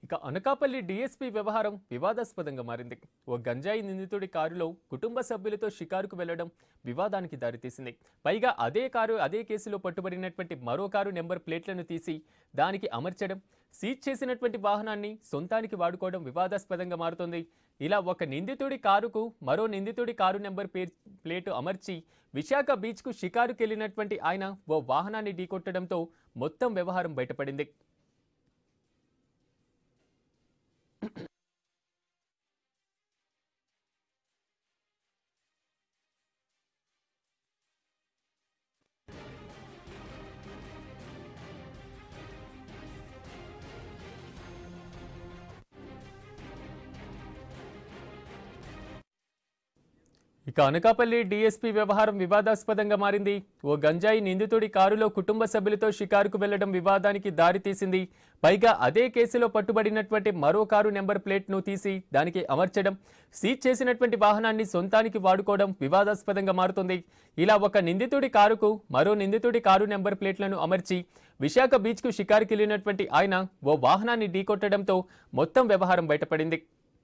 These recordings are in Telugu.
ఇక అనకాపల్లి డీఎస్పీ వ్యవహారం వివాదాస్పదంగా మారింది ఓ గంజాయి నిందితుడి కారులో కుటుంబ సభ్యులతో షికారుకు వెళ్లడం వివాదానికి దారితీసింది పైగా అదే కారు అదే కేసులో పట్టుబడినటువంటి మరో కారు నెంబర్ ప్లేట్లను తీసి దానికి అమర్చడం సీజ్ చేసినటువంటి వాహనాన్ని సొంతానికి వాడుకోవడం వివాదాస్పదంగా మారుతోంది ఇలా ఒక నిందితుడి కారుకు మరో నిందితుడి కారు నెంబర్ పే ప్లేటు అమర్చి విశాఖ బీచ్కు షికారుకు వెళ్ళినటువంటి ఆయన ఓ వాహనాన్ని ఢీకొట్టడంతో మొత్తం వ్యవహారం బయటపడింది ఇక అనకాపల్లి డీఎస్పీ వ్యవహారం వివాదాస్పదంగా మారింది ఓ గంజాయి నిందితుడి కారులో కుటుంబ సభ్యులతో షికారుకు వెళ్లడం వివాదానికి దారితీసింది పైగా అదే కేసులో పట్టుబడినటువంటి మరో కారు నెంబర్ ప్లేట్ను తీసి దానికి అమర్చడం సీజ్ చేసినటువంటి వాహనాన్ని సొంతానికి వాడుకోవడం వివాదాస్పదంగా మారుతుంది ఇలా ఒక నిందితుడి కారుకు మరో నిందితుడి కారు నెంబర్ ప్లేట్లను అమర్చి విశాఖ బీచ్కు షికారుకి వెళ్ళినటువంటి ఆయన ఓ వాహనాన్ని ఢీకొట్టడంతో మొత్తం వ్యవహారం బయటపడింది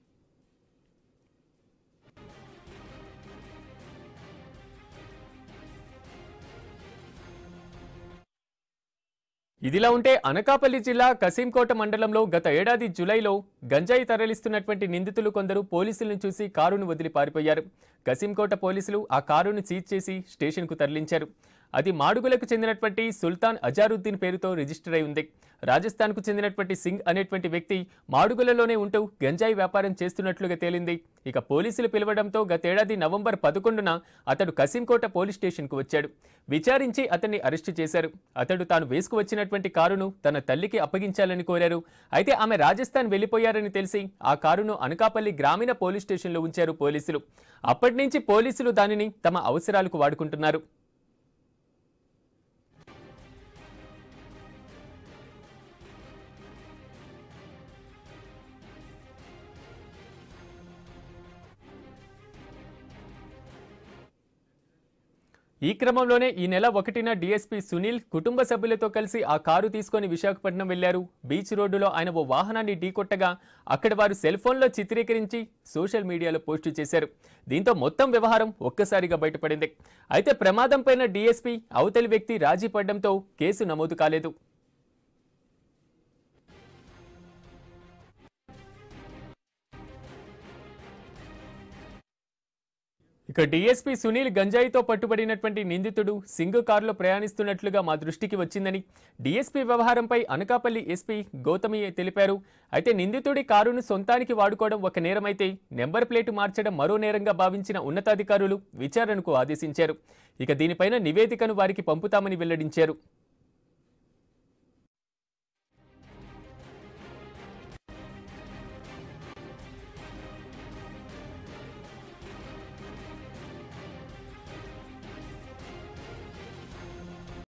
ఇదిలా ఉంటే అనకాపల్లి జిల్లా కసింకోట మండలంలో గత ఏడాది జులైలో గంజాయి తరలిస్తున్నటువంటి నిందితులు కొందరు పోలీసులను చూసి కారును వదిలి పారిపోయారు కసింకోట పోలీసులు ఆ కారును సీజ్ చేసి స్టేషన్కు తరలించారు అది మాడుగులకు చెందినటువంటి సుల్తాన్ అజారుద్దీన్ పేరుతో రిజిస్టర్ అయి ఉంది రాజస్థాన్కు చెందినటువంటి సింగ్ అనేటువంటి వ్యక్తి మాడుగులలోనే ఉంటూ గంజాయి వ్యాపారం చేస్తున్నట్లుగా తేలింది ఇక పోలీసులు పిలవడంతో గతేడాది నవంబర్ పదకొండున అతడు కసింకోట పోలీస్ స్టేషన్కు వచ్చాడు విచారించి అతన్ని అరెస్టు చేశారు అతడు తాను వేసుకువచ్చినటువంటి కారును తన తల్లికి అప్పగించాలని కోరారు అయితే ఆమె రాజస్థాన్ వెళ్లిపోయారని తెలిసి ఆ కారును అనకాపల్లి గ్రామీణ పోలీస్ స్టేషన్లో ఉంచారు పోలీసులు అప్పటి నుంచి పోలీసులు దానిని తమ అవసరాలకు వాడుకుంటున్నారు ఈ క్రమంలోనే ఈ నెల ఒకటిన డీఎస్పీ సునీల్ కుటుంబ సభ్యులతో కలిసి ఆ కారు తీసుకొని విశాఖపట్నం వెళ్లారు బీచ్ రోడ్డులో ఆయన ఓ వాహనాన్ని ఢీకొట్టగా అక్కడ వారు సెల్ ఫోన్లో చిత్రీకరించి సోషల్ మీడియాలో పోస్టు చేశారు దీంతో మొత్తం వ్యవహారం ఒక్కసారిగా బయటపడింది అయితే ప్రమాదం పైన డీఎస్పీ అవతలి వ్యక్తి రాజీ పడడంతో కేసు నమోదు కాలేదు ఇక డీఎస్పీ సునీల్ గంజాయితో పట్టుబడినటువంటి నిందితుడు సింగు కారులో ప్రయాణిస్తున్నట్లుగా మా దృష్టికి వచ్చిందని డీఎస్పీ వ్యవహారంపై అనకాపల్లి ఎస్పీ గౌతమి తెలిపారు అయితే నిందితుడి కారును సొంతానికి వాడుకోవడం ఒక నేరమైతే నెంబర్ ప్లేటు మార్చడం మరో నేరంగా భావించిన ఉన్నతాధికారులు విచారణకు ఆదేశించారు ఇక దీనిపైన నివేదికను వారికి పంపుతామని వెల్లడించారు